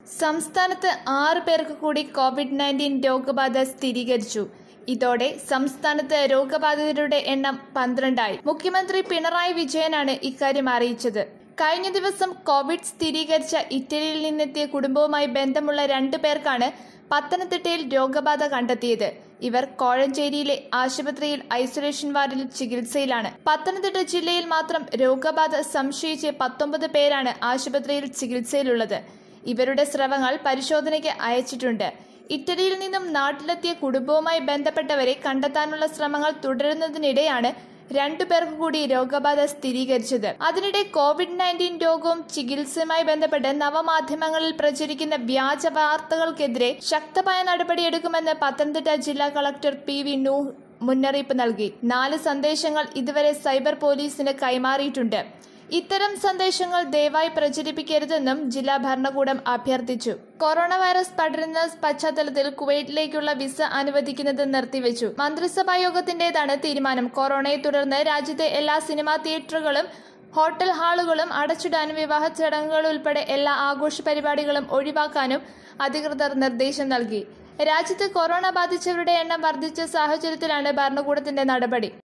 സംസ്ഥാനത്ത് ആറ് പേർക്ക് കൂടി കോവിഡ് നയൻറ്റീൻ രോഗബാധ സ്ഥിരീകരിച്ചു ഇതോടെ സംസ്ഥാനത്ത് രോഗബാധിതരുടെ എണ്ണം പന്ത്രണ്ടായി മുഖ്യമന്ത്രി പിണറായി വിജയനാണ് ഇക്കാര്യം അറിയിച്ചത് കഴിഞ്ഞ ദിവസം കോവിഡ് സ്ഥിരീകരിച്ച ഇറ്റലിയിൽ നിന്നെത്തിയ കുടുംബവുമായി ബന്ധമുള്ള രണ്ടു പേർക്കാണ് പത്തനംതിട്ടയിൽ രോഗബാധ കണ്ടെത്തിയത് ഇവർ കോഴഞ്ചേരിയിലെ ആശുപത്രിയിൽ ഐസൊലേഷൻ വാർഡിൽ ചികിത്സയിലാണ് പത്തനംതിട്ട ജില്ലയിൽ മാത്രം രോഗബാധ സംശയിച്ച് പത്തൊമ്പത് പേരാണ് ആശുപത്രിയിൽ ചികിത്സയിലുള്ളത് ഇവരുടെ സ്രവങ്ങൾ പരിശോധനയ്ക്ക് അയച്ചിട്ടുണ്ട് ഇറ്റലിയിൽ നിന്നും നാട്ടിലെത്തിയ കുടുംബവുമായി ബന്ധപ്പെട്ടവരെ കണ്ടെത്താനുള്ള ശ്രമങ്ങൾ തുടരുന്നതിനിടെയാണ് രണ്ടു പേർക്ക് കൂടി രോഗബാധ സ്ഥിരീകരിച്ചത് അതിനിടെ കോവിഡ് നയൻറ്റീൻ രോഗവും ചികിത്സയുമായി ബന്ധപ്പെട്ട് നവമാധ്യമങ്ങളിൽ പ്രചരിക്കുന്ന വ്യാജ വാർത്തകൾക്കെതിരെ ശക്തമായ നടപടിയെടുക്കുമെന്ന് പത്തനംതിട്ട ജില്ലാ കളക്ടർ പി വി നൂഹ് മുന്നറിയിപ്പ് നൽകി നാല് സന്ദേശങ്ങൾ ഇതുവരെ സൈബർ പോലീസിന് കൈമാറിയിട്ടുണ്ട് ഇത്തരം സന്ദേശങ്ങൾ ദയവായി പ്രചരിപ്പിക്കരുതെന്നും ജില്ലാ ഭരണകൂടം അഭ്യർത്ഥിച്ചു കൊറോണ വൈറസ് പടരുന്ന പശ്ചാത്തലത്തിൽ കുവൈറ്റിലേക്കുള്ള വിസ അനുവദിക്കുന്നത് നിർത്തിവെച്ചു മന്ത്രിസഭാ യോഗത്തിന്റേതാണ് തീരുമാനം കൊറോണയെ തുടർന്ന് രാജ്യത്തെ എല്ലാ സിനിമാ തിയേറ്ററുകളും ഹോട്ടൽ ഹാളുകളും അടച്ചിടാനും വിവാഹ ചടങ്ങുകൾ ഉൾപ്പെടെ എല്ലാ ആഘോഷ പരിപാടികളും ഒഴിവാക്കാനും അധികൃതർ നിർദ്ദേശം നൽകി രാജ്യത്ത് കൊറോണ ബാധിച്ചവരുടെ എണ്ണം വർദ്ധിച്ച സാഹചര്യത്തിലാണ് ഭരണകൂടത്തിന്റെ നടപടി